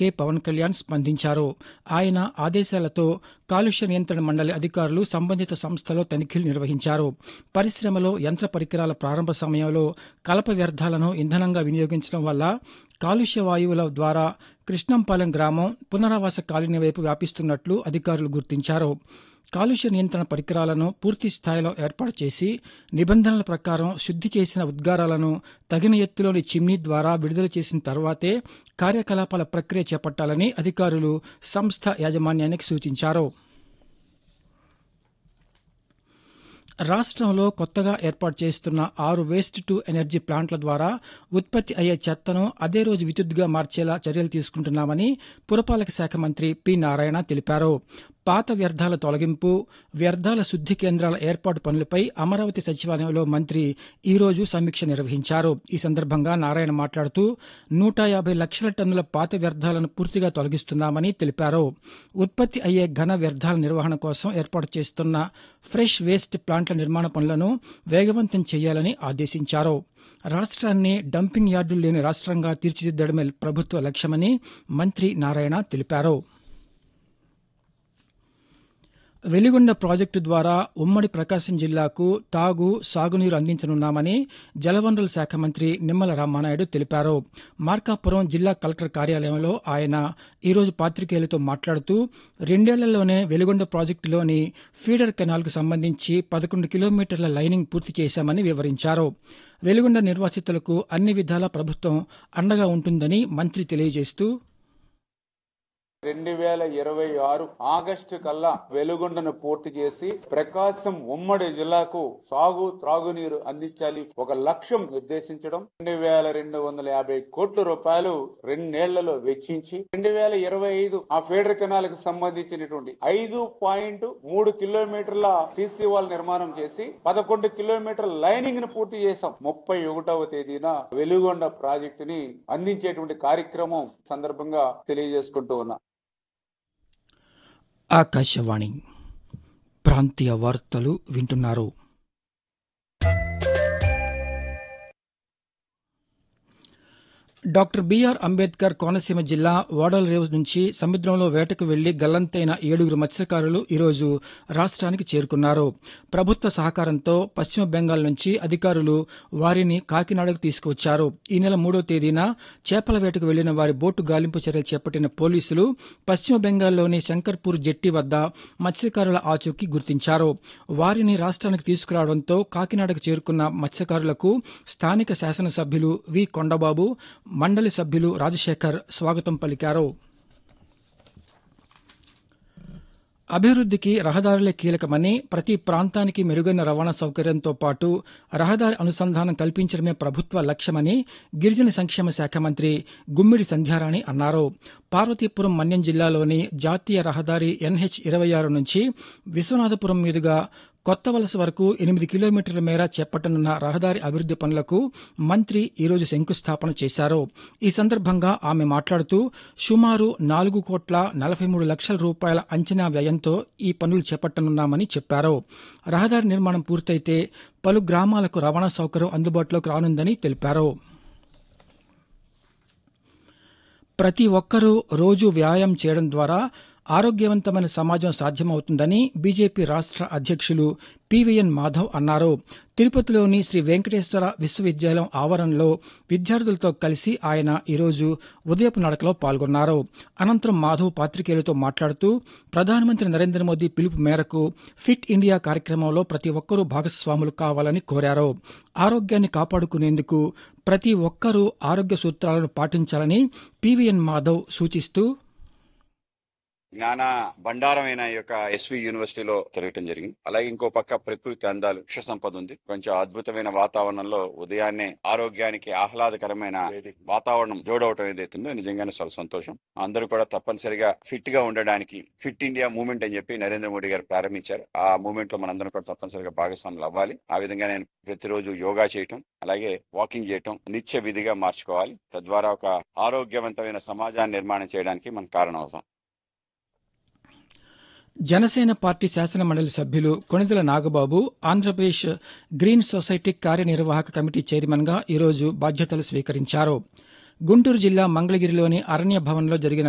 K Pawan Kalyan స్పందించారు ఆయన ఆదేశాలతో కాలుష్య నియంత్రణ మండలి అధికారులు సంబంధిత సంస్థలో తనిఖీలు నిర్వహించారు పరిశ్రమలో యంత్ర పరికరాల ప్రారంభ సమయంలో కలప వ్యర్థాలను ఇంధనంగా వినియోగించడం వల్ల కాలుష్య వాయువుల ద్వారా కృష్ణంపాలెం గ్రామం పునరావాస కాలనీ వైపు వ్యాపిస్తున్నట్లు అధికారులు గుర్తించారు కాలుష్య నియంత్రణ పరికరాలను పూర్తి స్థాయిలో ఏర్పాటు చేసి నిబంధనల ప్రకారం శుద్ధి చేసిన ఉద్గారాలను తగిన ఎత్తులోని చిమ్నీ ద్వారా విడుదల చేసిన తర్వాతే కార్యకలాపాల ప్రక్రియ చేపట్టాలని అధికారులు సంస్థ యాజమాన్యానికి సూచించారు రాష్ట్రంలో కొత్తగా ఏర్పాటు చేస్తున్న ఆరు వేస్ట్ టు ఎనర్జీ ప్లాంట్ల ద్వారా ఉత్పత్తి అయ్యే చెత్తను అదే రోజు విద్యుత్తుగా మార్చేలా చర్యలు తీసుకుంటున్నామని పురపాలక శాఖ మంత్రి పి నారాయణ తెలిపారు పాత వ్యర్థాల తొలగింపు వ్యర్థాల శుద్ధి కేంద్రాల ఏర్పాటు పనులపై అమరావతి సచివాలయంలో మంత్రి ఈరోజు సమీక్ష నిర్వహించారు ఈ సందర్భంగా నారాయణ మాట్లాడుతూ నూట యాభై లక్షల టన్నుల పాత వ్యర్థాలను పూర్తిగా తొలగిస్తున్నామని తెలిపారు ఉత్పత్తి అయ్యే ఘన వ్యర్థాల నిర్వహణ కోసం ఏర్పాటు చేస్తున్న ఫ్రెష్ వేస్ట్ ప్లాంట్ల నిర్మాణ పనులను వేగవంతం చేయాలని ఆదేశించారు రాష్ట్రాన్ని డంపింగ్ యార్డులు లేని రాష్ట్రంగా తీర్చిదిద్దడమే ప్రభుత్వ లక్ష్యమని మంత్రి నారాయణ తెలిపారు వెలిగొండ ప్రాజెక్టు ద్వారా ఉమ్మడి ప్రకాశం జిల్లాకు తాగు సాగునీరు అందించనున్నామని జలవనరుల శాఖ మంత్రి నిమ్మల రామానాయుడు తెలిపారు మార్కాపురం జిల్లా కలెక్టర్ కార్యాలయంలో ఆయన ఈరోజు పాతికేయులతో మాట్లాడుతూ రెండేళ్లలోనే వెలిగొండ ప్రాజెక్టులోని ఫీడర్ కెనాల్కు సంబంధించి పదకొండు కిలోమీటర్ల లైనింగ్ పూర్తి చేశామని వివరించారు వెలిగొండ నిర్వాసితులకు అన్ని విధాలా ప్రభుత్వం అండగా ఉంటుందని మంత్రి తెలియజేస్తూ రెండు వేల ఇరవై ఆరు ఆగస్టు కల్లా వెలుగొండను పూర్తి చేసి ప్రకాశం ఉమ్మడి జిల్లాకు సాగు త్రాగునీరు అందించాలి ఒక లక్ష్యం నిర్దేశించడం రెండు వేల రెండు వందల యాభై కోట్ల రూపాయలు రెండేళ్లలో వెచ్చించి రెండు వేల ఇరవై ఐదు ఆ ఫీడర్ కెనాల్ కు సంబంధించినటువంటి ఐదు పాయింట్ మూడు కిలోమీటర్ల సీసీ వాల్ నిర్మాణం చేసి పదకొండు కిలోమీటర్ల లైనింగ్ ను పూర్తి చేశాం ముప్పై ఒకటవ తేదీన వెలుగొండ ప్రాజెక్టుని అందించేటువంటి కార్యక్రమం సందర్భంగా తెలియజేసుకుంటూ ఉన్నా ఆకాశవాణి ప్రాంతీయ వార్తలు వింటున్నారు డాక్టర్ బిఆర్ అంబేద్కర్ కోనసీమ జిల్లా ఓడల రేవు నుంచి సముద్రంలో వేటకు వెళ్లి గల్లంతైన ఏడుగురు మత్స్యకారులు ఈరోజు రాష్ట్రానికి చేరుకున్నారు ప్రభుత్వ సహకారంతో పశ్చిమ బెంగాల్ నుంచి అధికారులు వారిని కాకినాడకు తీసుకువచ్చారు ఈ నెల మూడో తేదీన చేపల వేటకు వెళ్లిన వారి బోటు గాలింపు చర్యలు చేపట్టిన పోలీసులు పశ్చిమ బెంగాల్లోని శంకర్పూర్ జెట్టి వద్ద మత్స్యకారుల ఆచూకీ గుర్తించారు వారిని రాష్ట్రానికి తీసుకురావడంతో కాకినాడకు చేరుకున్న మత్స్యకారులకు స్థానిక శాసనసభ్యులు వి కొండబాబు మండలి సభ్యులు రాజశేఖర్ స్వాగతం పలికారు అభివృద్ధికి రహదారులే కీలకమని ప్రతి ప్రాంతానికి మెరుగైన రవాణా సౌకర్యంతో పాటు రహదారి అనుసంధానం కల్పించడమే ప్రభుత్వ లక్ష్యమని గిరిజన సంక్షేమ శాఖ మంత్రి గుమ్మిడి సంధ్యారాణి అన్నారు పార్వతీపురం మన్యం జిల్లాలోని జాతీయ రహదారి ఎన్హెచ్ ఇరవై ఆరు నుంచి విశ్వనాథపురం మీదుగా కొత్త వలస వరకు ఎనిమిది కిలోమీటర్ల మేర చేపట్టనున్న రహదారి అభివృద్ది పనులకు మంత్రి ఈరోజు శంకుస్థాపన చేశారు ఈ సందర్భంగా ఆమె మాట్లాడుతూ సుమారు నాలుగు కోట్ల నలభై మూడు లక్షల రూపాయల అంచనా వ్యయంతో ఈ పనులు చేపట్టనున్నామని చెప్పారు రహదారి నిర్మాణం పూర్తయితే పలు గ్రామాలకు రవాణా సౌకర్యం అందుబాటులోకి రానుందని తెలిపారు ప్రతి ఒక్కరూ రోజు వ్యాయామం చేయడం ద్వారా ఆరోగ్యవంతమైన సమాజం సాధ్యమవుతుందని బీజేపీ రాష్ట్ర అధ్యక్షులు పివిఎన్ మాధవ్ అన్నారు తిరుపతిలోని శ్రీ వెంకటేశ్వర విశ్వవిద్యాలయం ఆవరణలో విద్యార్థులతో కలిసి ఆయన ఈరోజు ఉదయపు నడకలో పాల్గొన్నారు అనంతరం మాధవ్ పాతికేయులతో మాట్లాడుతూ ప్రధానమంత్రి నరేంద్ర మోదీ పిలుపు మేరకు ఫిట్ ఇండియా కార్యక్రమంలో ప్రతి ఒక్కరూ భాగస్వాములు కావాలని కోరారు ఆరోగ్యాన్ని కాపాడుకునేందుకు ప్రతి ఒక్కరూ ఆరోగ్య సూత్రాలను పాటించాలని పివిఎన్ మాధవ్ సూచిస్తూ జ్ఞాన బండారమైన ఈ యొక్క ఎస్వి యూనివర్సిటీలో తిరగటం జరిగింది అలాగే ఇంకో పక్క ప్రకృతి అందాలు వృక్ష సంపద ఉంది కొంచెం అద్భుతమైన వాతావరణంలో ఉదయాన్నే ఆరోగ్యానికి ఆహ్లాదకరమైన వాతావరణం జోడవటం ఏదైతుందో నిజంగానే చాలా సంతోషం అందరూ కూడా తప్పనిసరిగా ఫిట్ గా ఉండడానికి ఫిట్ ఇండియా మూవ్మెంట్ అని చెప్పి నరేంద్ర మోడీ గారు ప్రారంభించారు ఆ మూవ్మెంట్ లో మనందరం కూడా తప్పనిసరిగా భాగస్వాములు అవ్వాలి ఆ విధంగా నేను ప్రతిరోజు యోగా చేయటం అలాగే వాకింగ్ చేయటం నిత్య విధిగా మార్చుకోవాలి తద్వారా ఒక ఆరోగ్యవంతమైన సమాజాన్ని నిర్మాణం చేయడానికి మన కారణం అవుతాం జనసేన పార్టీ శాసన మండలి సభ్యులు కొణిదెల నాగబాబు ఆంధ్రప్రదేశ్ గ్రీన్ సొసైటీ కార్యనిర్వాహక కమిటీ చైర్మన్ గా ఈరోజు బాధ్యతలు స్వీకరించారు గుంటూరు జిల్లా మంగళగిరిలోని అరణ్య భవన్లో జరిగిన